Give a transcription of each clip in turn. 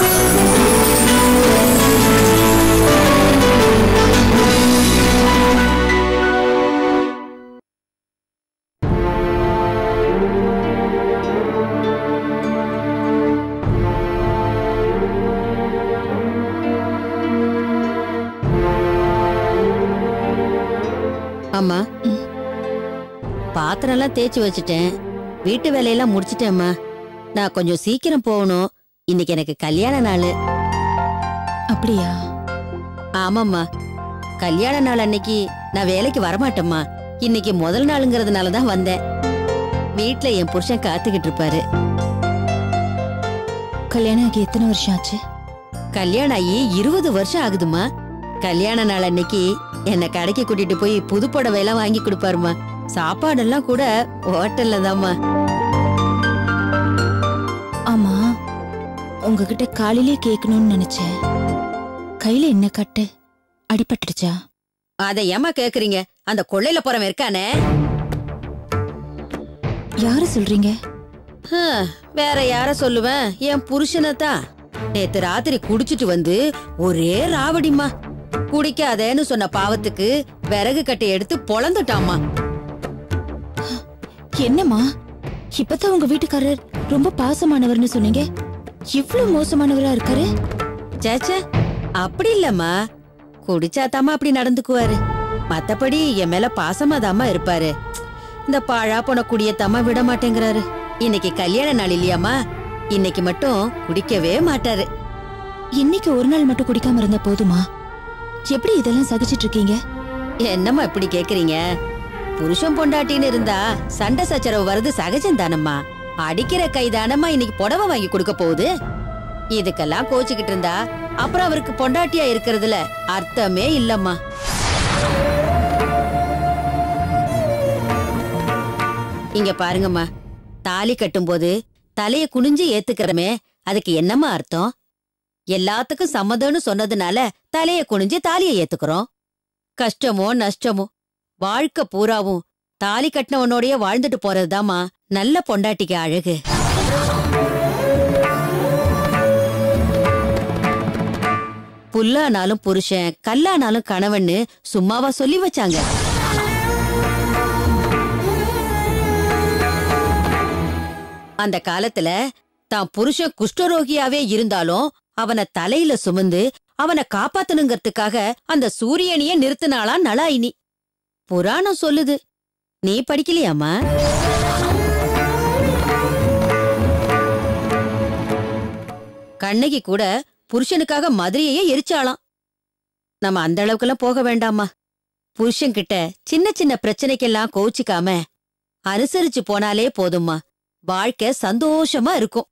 அம்மா பாத்திரம் எல்லாம் தேய்ச்சி வச்சுட்டேன் வீட்டு வேலையெல்லாம் முடிச்சிட்டேம்மா நான் கொஞ்சம் சீக்கிரம் போகணும் இன்னைக்கு எனக்கு கல்யாண நாள் அப்படியா ஆமாம்மா கல்யாண நாள் அன்னைக்கு நான் வேலைக்கு வரமாட்டேம்மா இன்னைக்கு முதல் நாளுங்கிறதுனால தான் வந்தேன் வீட்ல என் புருஷன் காத்துக்கிட்டு இருப்பாரு கல்யாணம் ஆகி எத்தனை வருஷம் ஆச்சு கல்யாணம் ஆகி இருபது வருஷம் ஆகுதுமா கல்யாண நாள் அன்னைக்கு என்னை கடைக்கு கூட்டிட்டு போய் புது புடவை எல்லாம் வாங்கி கொடுப்பாருமா சாப்பாடெல்லாம் கூட ஹோட்டல்ல தாம்மா ஆமா உங்ககிட்ட காலையிலே கேட்கணும்னு நினைச்சேன் கையில என்ன கட்டு அடிபட்டுடுச்சா அதை ஏமா கேக்குறீங்க அந்த கொள்ளையில போறவன் இருக்கானே யாரு சொல்றீங்க ஹம், வேற யார சொல்லுவேன் என் புருஷனை தான் நேத்து ராத்திரி குடிச்சிட்டு வந்து ஒரே ராவடிமா குடிக்காதேன்னு சொன்ன பாவத்துக்கு விறகு கட்டை எடுத்து பொளந்துட்டாமா என்னம்மா இப்பதான் உங்க வீட்டுக்காரர் ரொம்ப பாசமானவர்னு சொன்னீங்க இவ்ளோ மோசமானவரா இருக்காரு சேச்சே அப்படி இல்லம்மா குடிச்சாத்தாமா அப்படி நடந்துக்குவாரு மத்தபடி என் மேல பாசமாதாம்மா இருப்பாரு இந்த பாழா போன குடியத்தாம்மா விட மாட்டேங்கிறாரு இன்னைக்கு கல்யாண நாள் இல்லையாம்மா இன்னைக்கு மட்டும் குடிக்கவே மாட்டாரு இன்னைக்கு ஒரு நாள் மட்டும் குடிக்காம இருந்தா போதுமா எப்படி இதெல்லாம் சகிச்சிட்டு இருக்கீங்க என்னம்மா இப்படி கேக்குறீங்க புருஷன் பொண்டாட்டின்னு இருந்தா சண்டை சச்சரவு வர்றது சகஜம் தானம்மா அடிக்கிற கை தானம்மா இன்னைக்கு புடவை வாங்கி கொடுக்க போகுது இதுக்கெல்லாம் கோச்சுக்கிட்டு இருந்தா அப்புறம் அவருக்கு பொண்டாட்டியா இருக்கிறதுல அர்த்தமே இல்லம்மா இங்க பாருங்கம்மா தாலி கட்டும்போது தலைய குனிஞ்சு ஏத்துக்கிறமே அதுக்கு என்னம்மா அர்த்தம் எல்லாத்துக்கும் சம்மதம்னு சொன்னதுனால தலைய குனிஞ்சு தாலியை ஏத்துக்கிறோம் கஷ்டமோ நஷ்டமோ வாழ்க்கை பூராவும் தாலி கட்டினவனோடயே வாழ்ந்துட்டு போறதுதாம்மா நல்ல பொண்டாட்டிக்கு அழகு புல்லானாலும் புருஷன் கல்லானாலும் கணவன்னு சும்மாவா சொல்லி வச்சாங்க அந்த காலத்துல தான் புருஷன் குஷ்டரோகியாவே இருந்தாலும் அவனை தலையில சுமந்து அவனை காப்பாத்தணுங்கிறதுக்காக அந்த சூரியனையே நிறுத்தினாளா நலாயினி புராணம் சொல்லுது நீ படிக்கலையாமா கண்ணகி கூட புருஷனுக்காக மதுரையே எரிச்சாளாம் நம்ம அந்த அளவுக்கெல்லாம் போக வேண்டாமா புருஷன்கிட்ட சின்ன சின்ன பிரச்சனைக்கெல்லாம் கோச்சிக்காம அனுசரிச்சு போனாலே போதும்மா வாழ்க்கை சந்தோஷமா இருக்கும்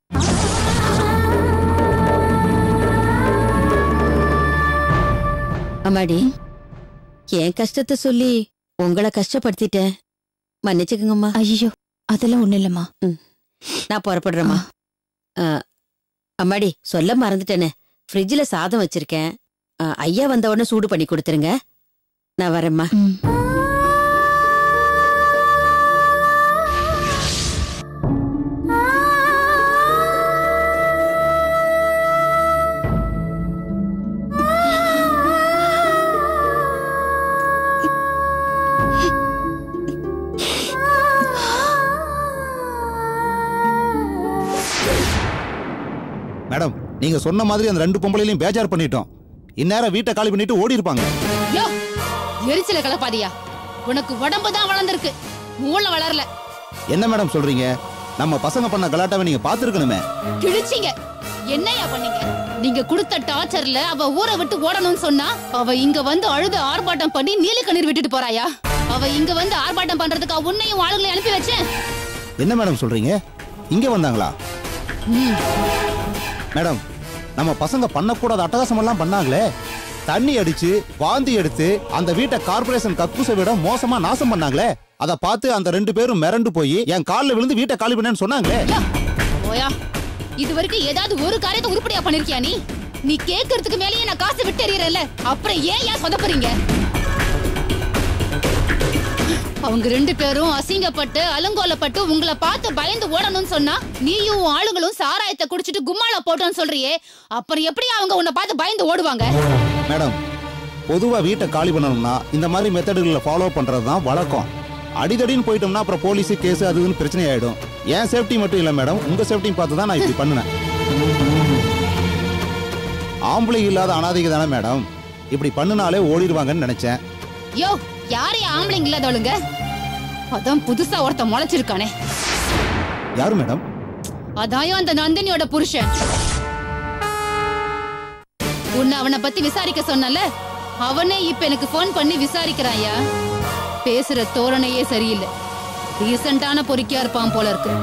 அம்மாடி என் கஷ்டத்தை சொல்லி உங்களை கஷ்டப்படுத்திட்டேன் மன்னிச்சுக்கங்கம்மா ஐயோ அதெல்லாம் ஒண்ணு இல்லம்மா நான் புறப்படுறேம்மா ஆ, அம்மாடி சொல்ல மறந்துட்டேனே ஃப்ரிட்ஜில் சாதம் வச்சிருக்கேன் ஆ, ஐயா வந்த உடனே சூடு பண்ணி கொடுத்துருங்க நான் வரேம்மா ம். மேடம் நீங்க சொன்ன மாதிரி அந்த ரெண்டு பொம்பளையிலையும் பேஜார் பண்ணிட்டோம் இந்நேரம் வீட்டை காலி பண்ணிட்டு ஓடி இருப்பாங்க யோ எரிச்சல கலப்பாதியா உனக்கு உடம்பு தான் வளர்ந்துருக்கு மூளை வளரல என்ன மேடம் சொல்றீங்க நம்ம பசங்க பண்ண கலாட்டாவை நீங்க பாத்துருக்கணுமே கிழிச்சிங்க என்னையா பண்ணீங்க நீங்க கொடுத்த டார்ச்சர்ல அவ ஊரை விட்டு ஓடணும்னு சொன்னா அவ இங்க வந்து அழுது ஆர்ப்பாட்டம் பண்ணி நீலி கண்ணீர் விட்டுட்டு போறாயா அவ இங்க வந்து ஆர்ப்பாட்டம் பண்றதுக்கு அவ உன்னையும் ஆளுங்களை அனுப்பி வச்சேன் என்ன மேடம் சொல்றீங்க இங்க வந்தாங்களா ம். மேடம் நம்ம பசங்க பண்ணக்கூடாத அட்டகாசம் எல்லாம் பண்ணாங்களே தண்ணி அடிச்சு வாந்தி எடுத்து அந்த வீட்டை கார்ப்பரேஷன் கக்கூசை விட மோசமா நாசம் பண்ணாங்களே அதை பார்த்து அந்த ரெண்டு பேரும் மிரண்டு போய் என் காலில் விழுந்து வீட்டை காலி பண்ணேன்னு சொன்னாங்களே யா, ஓயா இது வரைக்கும் ஏதாவது ஒரு காரியத்தை உருப்படியா பண்ணிருக்கியா நீ நீ கேக்குறதுக்கு மேலேயே நான் காசு விட்டு எறியறல அப்புறம் ஏன் ஏன் சொதப்புறீங்க அவங்க ரெண்டு பேரும் அசிங்கப்பட்டு அலங்கோலப்பட்டு உங்களை பார்த்து பயந்து ஓடணும்னு சொன்னா நீயும் உன் ஆளுங்களும் சாராயத்தை குடிச்சிட்டு கும்மாள போட்டோன்னு சொல்றியே அப்புறம் எப்படி அவங்க உன்னை பார்த்து பயந்து ஓடுவாங்க மேடம் பொதுவா வீட்டை காலி பண்ணணும்னா இந்த மாதிரி மெத்தடுகளை ஃபாலோ பண்றது தான் வழக்கம் அடிதடின்னு போயிட்டோம்னா அப்புறம் போலீஸ் கேஸ் அது இதுன்னு பிரச்சனை ஆயிடும் என் சேஃப்டி மட்டும் இல்ல மேடம் உங்க சேஃப்டியும் பார்த்து தான் நான் இப்படி பண்ணினேன் ஆம்பளை இல்லாத அனாதைக்கு தானே மேடம் இப்படி பண்ணுனாலே ஓடிடுவாங்கன்னு நினைச்சேன் யோ யாரையா ஆம்பளைங்க இல்லாதவளுங்க அதான் புதுசா ஒருத்த முளைச்சிருக்கானே யாரு மேடம் அதாயும் அந்த நந்தினியோட புருஷன் உன்னை அவனை பத்தி விசாரிக்க சொன்னல அவனே இப்ப எனக்கு ஃபோன் பண்ணி விசாரிக்கிறான்யா பேசுற தோரணையே சரியில்லை ரீசெண்டான பொறுக்கியா இருப்பான் போல இருக்கு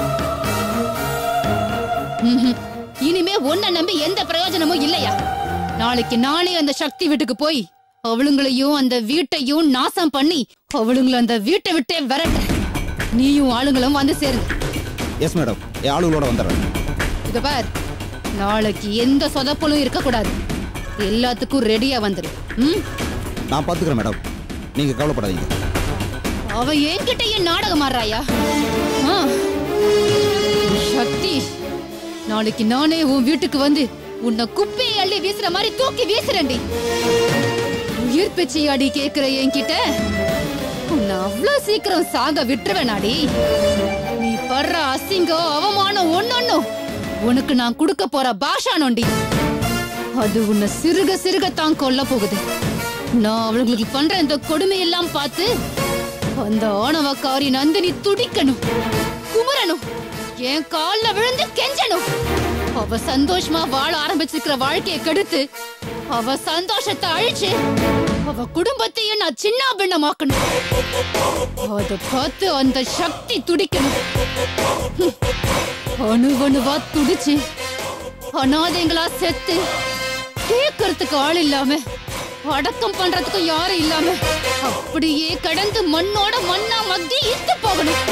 ம்ஹும். இனிமே உன்னை நம்பி எந்த பிரயோஜனமும் இல்லையா நாளைக்கு நானே அந்த சக்தி வீட்டுக்கு போய் அவளுங்களையும் அந்த வீட்டையும் நாசம் பண்ணி அவளுங்களை அந்த வீட்டை விட்டே விரட்ட நீயும் ஆளுங்களும் வந்து சேருங்க எஸ் மேடம் என் ஆளுகளோட வந்துடுறேன் இத பார் நாளைக்கு எந்த சொதப்பலும் இருக்க கூடாது எல்லாத்துக்கும் ரெடியா வந்துரு ம் நான் பார்த்துக்கிறேன் மேடம் நீங்க கவலைப்படாதீங்க அவ என்கிட்டயே நாடகம் ஆடுறாயா ஆ. சக்தி நாளைக்கு நானே உன் வீட்டுக்கு வந்து உன்னை குப்பையை அள்ளி வீசுற மாதிரி தூக்கி வீசுறேன்டி உயிர் பிச்சையாடி கேக்குற என்கிட்ட உன்னை அவ்வளவு சீக்கிரம் சாக விட்டுருவேனாடி நீ படுற அசிங்கம் அவமானம் ஒன்னொன்னும் உனக்கு நான் கொடுக்க போற பாஷா நொண்டி அது உன்னை சிறுக சிறுக தான் கொல்ல போகுது நான் அவளுங்களுக்கு பண்ற இந்த கொடுமையெல்லாம் பார்த்து அந்த ஆணவக்காரி நந்தினி துடிக்கணும் குமரணும் என் கால்ல விழுந்து கெஞ்சணும் அவ சந்தோஷமா வாழ ஆரம்பிச்சிருக்கிற வாழ்க்கையை கெடுத்து அவ சந்தோஷத்தை அழிச்சு அவ குடும்பத்தையும் நான் சின்ன பின்னமாக்கணும் அத பார்த்து அந்த சக்தி துடிக்கணும் ஹம். அணு அணுவா துடிச்சு அனாதைங்களா செத்து கேட்கறதுக்கு ஆள் இல்லாம அடக்கம் பண்றதுக்கு யாரும் இல்லாம அப்படியே கடந்து மண்ணோட மண்ணா மக்கி இத்து போகணும்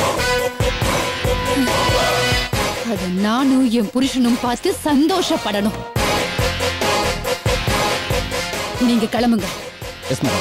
அத நானும் என் புருஷனும் பார்த்து சந்தோஷப்படணும் நீங்க கிளம்புங்க எஸ் மேடம்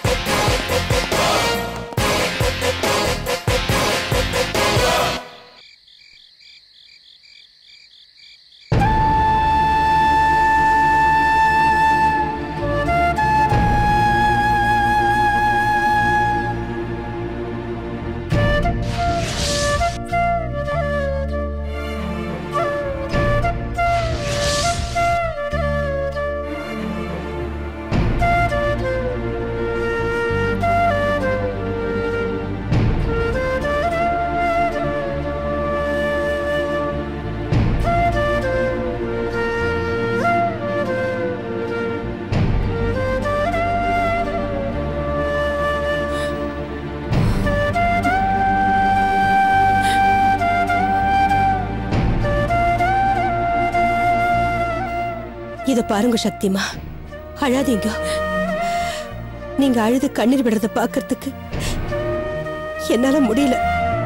இத பாருங்க சக்திமா அழாதீங்க நீங்க அழுது கண்ணீர் விடுறத பாக்குறதுக்கு என்னால முடியல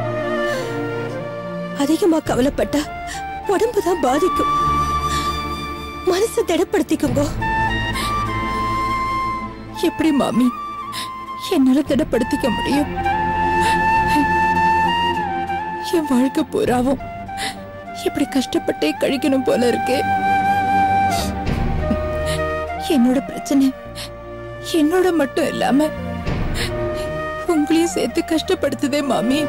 அதிகமா கவலைப்பட்டா உடம்பு தான் பாதிக்கும் மனசை திடப்படுத்திக்கோங்க எப்படி மாமி என்னால திடப்படுத்திக்க முடியும் என் வாழ்க்கை பூராவும் இப்படி கஷ்டப்பட்டே கழிக்கணும் போல இருக்கே என்னோட பிரச்சனை என்னோட மட்டும் இல்லாம உங்களையும் சேர்த்து கஷ்டப்படுத்துதே மாமி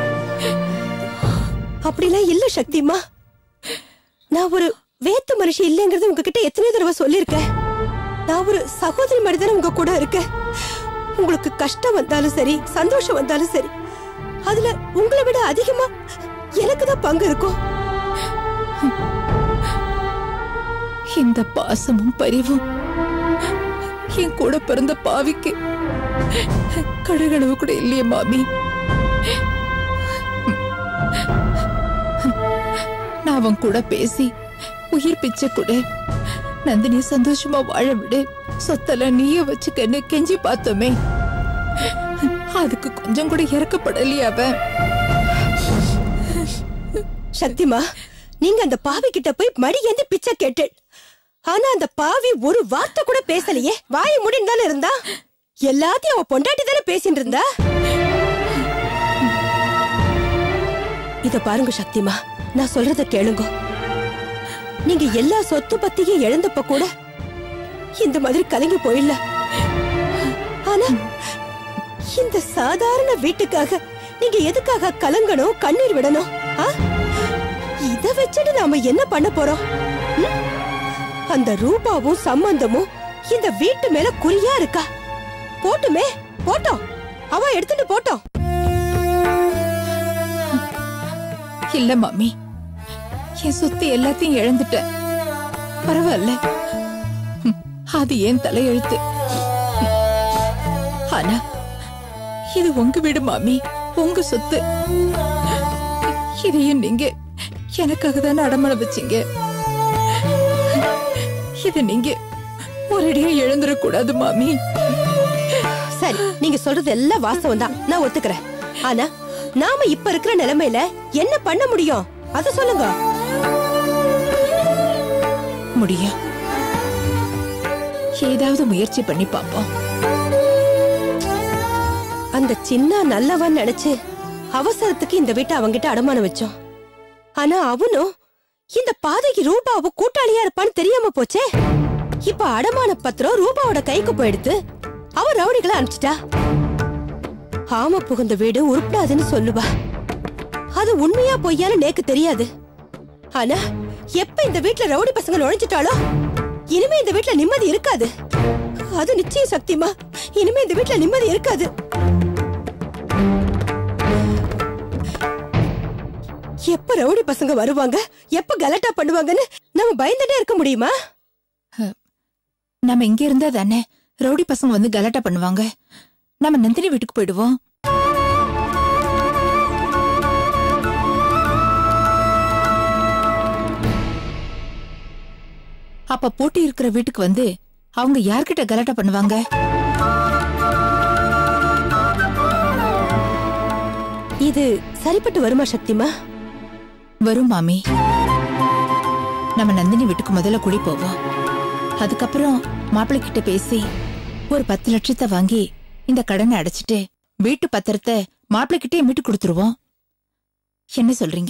அப்படிலாம் இல்ல சக்திமா நான் ஒரு வேத்து மனுஷி இல்லைங்கிறது உங்ககிட்ட எத்தனை தடவை சொல்லியிருக்கேன் நான் ஒரு சகோதரி மாதிரி தானே உங்க கூட இருக்கேன் உங்களுக்கு கஷ்டம் வந்தாலும் சரி சந்தோஷம் வந்தாலும் சரி அதுல உங்களை விட அதிகமா எனக்கு தான் பங்கு இருக்கும் இந்த பாசமும் பரிவும் என் கூட பிறந்த பாவிக்கு கடகளவு கூட இல்லையே மாமி நான் அவன் கூட பேசி உயிர் பிச்சை கூட நந்தினி சந்தோஷமா வாழ விடு சொத்தெல்லாம் நீயே வச்சுக்கன்னு கெஞ்சி பார்த்தோமே அதுக்கு கொஞ்சம் கூட இறக்கப்படலையே அவன் சக்திமா நீங்க அந்த பாவி கிட்ட போய் மடி ஏந்தி பிச்சை கேட்டு ஆனா அந்த பாவி ஒரு வார்த்தை கூட பேசலையே வாயை முடின்னு தானே இருந்தா எல்லாத்தையும் அவ பொண்டாட்டி தானே பேசிட்டு இருந்தா இத பாருங்க சக்திமா நான் சொல்றத கேளுங்க நீங்க எல்லா சொத்து பத்தியும் இழந்தப்ப கூட இந்த மாதிரி கலங்கி போயிடல ஆனா இந்த சாதாரண வீட்டுக்காக நீங்க எதுக்காக கலங்கணும் கண்ணீர் விடணும் ஆ? இத வச்சுட்டு நாம என்ன பண்ண போறோம் ம்? அந்த ரூபாவும் சம்பந்தமும் இந்த வீட்டு மேல குறியா இருக்கா போட்டுமே போட்டோம் அவ எடுத்துட்டு போட்டோம் இல்ல மாமி என் சொத்து எல்லாத்தையும் இழந்துட்டேன் பரவாயில்ல ம், அது ஏன் தலையெழுத்து ம். ஆனா இது உங்க வீடு மாமி உங்க சொத்து இதையும் நீங்க எனக்காக தானே அடமானம் வச்சீங்க இத நீங்க ஒரேடியா எழுந்துடக்கூடாது மாமி சரி நீங்க சொல்றது எல்லாம் வாஸ்தவம் தான் நான் ஒத்துக்கிறேன் ஆனா நாம இப்ப இருக்கிற நிலைமையில என்ன பண்ண முடியும் அத சொல்லுங்க முடியும் ஏதாவது முயற்சி பண்ணி பாப்போம் அந்த சின்ன நல்லவன் நினைச்சு அவசரத்துக்கு இந்த வீட்டை அவங்கிட்ட அடமானம் வச்சோம் ஆனா அவனும் இந்த பாதைக்கு ரூபாவும் கூட்டாளியா இருப்பான்னு தெரியாம போச்சே இப்ப அடமான பத்திரம் ரூபாவோட கைக்கு போயிடுத்து அவ ரவுடிகளை அனுப்பிச்சிட்டா ஆம புகுந்த வீடு உருப்படாதுன்னு சொல்லுவா அது உண்மையா பொய்யான்னு நேக்கு தெரியாது ஆனா எப்ப இந்த வீட்ல ரவுடி பசங்க நுழைஞ்சிட்டாலோ இனிமே இந்த வீட்ல நிம்மதி இருக்காது அது நிச்சயம் சக்திமா இனிமே இந்த வீட்ல நிம்மதி இருக்காது எப்ப ரவுடி பசங்க வருவாங்க எப்ப கலாட்டா பண்ணுவாங்கன்னு நம்ம பயந்துட்டே இருக்க முடியுமா நம்ம இங்க இருந்தா தானே ரவுடி பசங்க வந்து கலாட்டா பண்ணுவாங்க நம்ம நந்தினி வீட்டுக்கு போயிடுவோம் அப்ப போட்டி இருக்கிற வீட்டுக்கு வந்து அவங்க யார்கிட்ட கலாட்டா பண்ணுவாங்க இது சரிப்பட்டு வருமா சக்திமா வரும் மாமி நம்ம நந்தினி வீட்டுக்கு முதல்ல குடி போவோம் அதுக்கப்புறம் மாப்பிள்ளை கிட்ட பேசி ஒரு பத்து லட்சத்தை வாங்கி இந்த கடனை அடைச்சிட்டு வீட்டு பத்திரத்தை மாப்பிள்ளை கிட்டே மீட்டு கொடுத்துருவோம் என்ன சொல்றீங்க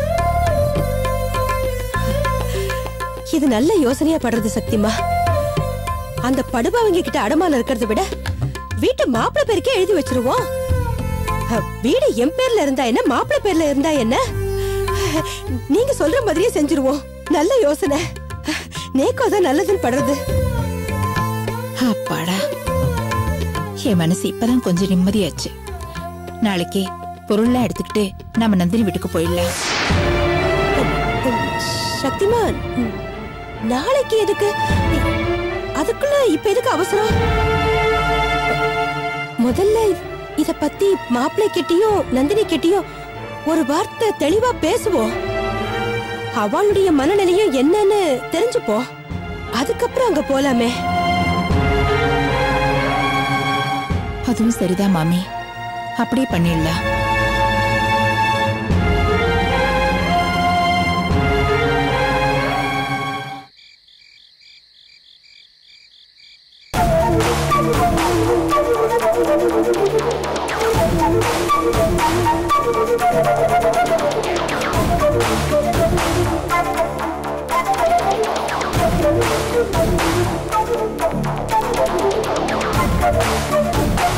இது நல்ல யோசனையா படுறது சக்திமா அந்த படுபாவங்க கிட்ட அடமானம் இருக்கிறத விட வீட்டு மாப்பிள்ளை பேருக்கே எழுதி வச்சிருவோம் அஹ், வீடு என் பேர்ல இருந்தா என்ன மாப்பிள்ளை பேர்ல இருந்தா என்ன நீங்க சொல்ற மாதிரியே செஞ்சிருவோம் நல்ல யோசனை நேக்கோ தான் நல்லதுன்னு படுறது அப்பாடா என் மனசு இப்பதான் கொஞ்சம் நிம்மதியாச்சு நாளைக்கு பொருள்லாம் எடுத்துக்கிட்டு நம்ம நந்தினி வீட்டுக்கு போயிடலாம் சக்திமா ம், நாளைக்கு எதுக்கு அதுக்குள்ள இப்ப எதுக்கு அவசரம் முதல்ல இத பத்தி மாப்பிள்ளை கிட்டயும் நந்தினி கிட்டயும் ஒரு வார்த்தை தெளிவா பேசுவோம் அவளுடைய மனநிலையும் என்னன்னு தெரிஞ்சுப்போம் அதுக்கப்புறம் அங்க போலாமே அதுவும் சரிதான் மாமி அப்படியே பண்ணிடலாம்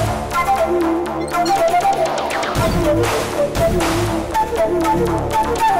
Thank you.